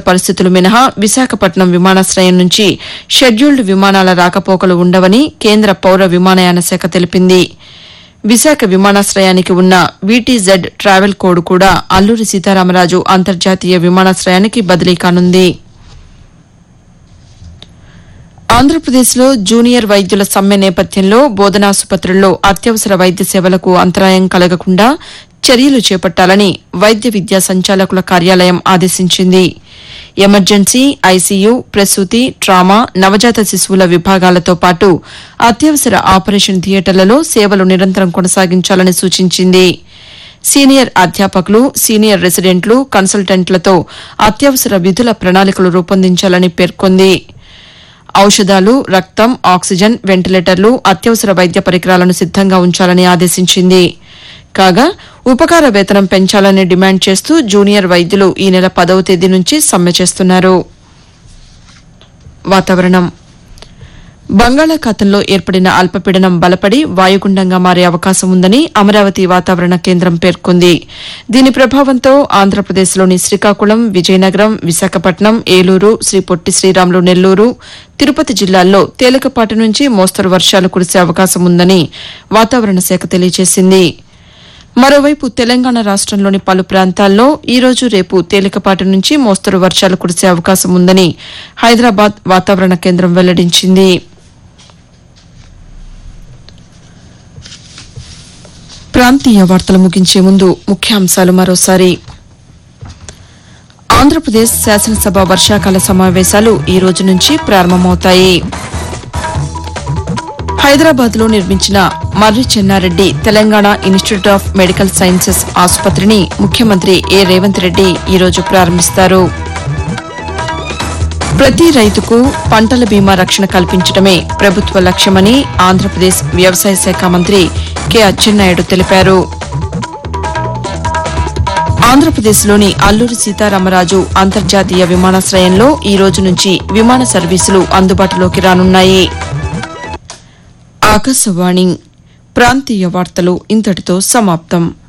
పరిస్థితులు మినహా విశాఖపట్నం విమానాశ్రయం నుంచి షెడ్యూల్డ్ విమానాల రాకపోకలు ఉండవని కేంద్ర పౌర విమానయాన శాఖ తెలిపింది విశాఖ విమానాశ్రయానికి ఉన్న వీటీజెడ్ ట్రావెల్ కోడ్ కూడా అల్లూరి సీతారామరాజు అంతర్జాతీయ విమానాశ్రయానికి బదిలీ కానుంది ఆంధ్రప్రదేశ్లో జూనియర్ వైద్యుల సమ్మె నేపథ్యంలో బోధనాసుపత్రుల్లో అత్యవసర వైద్య సేవలకు అంతరాయం కలగకుండా చర్యలు చేపట్టాలని వైద్య విద్యా సంచాలకుల కార్యాలయం ఆదేశించింది ఎమర్జెన్సీ ఐసీయూ ప్రసూతి ట్రామా నవజాత శిశువుల విభాగాలతో పాటు అత్యవసర ఆపరేషన్ థియేటర్లలో సేవలు నిరంతరం కొనసాగించాలని సూచించింది సీనియర్ అధ్యాపకులు సీనియర్ రెసిడెంట్లు కన్సల్టెంట్లతో అత్యవసర విధుల ప్రణాళికలు రూపొందించాలని పేర్కొంది ఔషధాలు రక్తం ఆక్సిజన్ వెంటిలేటర్లు అత్యవసర వైద్య పరికరాలను సిద్దంగా ఉంచాలని ఆదేశించింది కాగా ఉపకార వేతనం పెంచాలని డిమాండ్ చేస్తూ జూనియర్ వైద్యులు ఈ నెల పదవ తేదీ నుంచి సమ్మె చేస్తున్నారు వాతావరణం బంగాళాఖాతంలో ఏర్పడిన అల్పపీడనం బలపడి వాయుగుండంగా మారే అవకాశం ఉందని అమరావతి వాతావరణ కేంద్రం పేర్కొంది దీని ప్రభావంతో ఆంధ్రప్రదేశ్లోని శ్రీకాకుళం విజయనగరం విశాఖపట్నం ఏలూరు శ్రీ పొట్టి శ్రీరాములు నెల్లూరు తిరుపతి జిల్లాల్లో తేలికపాటి నుంచి మోస్తరు వర్షాలు కురిసే అవకాశం ఉందని వాతావరణ శాఖ తెలియజేసింది మరోవైపు తెలంగాణ రాష్టంలోని పలు ప్రాంతాల్లో ఈ రోజు రేపు తేలికపాటి నుంచి మోస్తరు వర్షాలు కురిసే అవకాశం ఉందని హైదరాబాద్ వాతావరణ కేంద్రం వెల్లడించింది ప్రాంతీయ వార్తలు ముగించే ముందు ముఖ్యాంశాలు మరోసారి ఆంధ్రప్రదేశ్ శాసనసభ వర్షాకాల సమావేశాలు ఈ రోజు నుంచి ప్రారంభమవుతాయి హైదరాబాద్ లో నిర్మించిన Marri Chennareddy Telangana institute of medical sciences ఆసుపత్రిని ముఖ్యమంత్రి ఏ రేవంత్ రెడ్డి ఈరోజు ప్రారంభిస్తారు ప్రతి రైతుకు పంటల బీమా రక్షణ కల్పించడమే ప్రభుత్వ లక్ష్యమని ఆంధ్రప్రదేశ్ వ్యవసాయ శాఖ మంత్రి కె అచ్చెన్నాయుడు తెలిపారు ఆంధ్రప్రదేశ్లోని అల్లూరి సీతారామరాజు అంతర్జాతీయ విమానాశ్రయంలో ఈ రోజు నుంచి విమాన సర్వీసులు అందుబాటులోకి రానున్నాయి ఆకాశవాణి ప్రాంతీయ వార్తలు ఇంతటితో సమాప్తం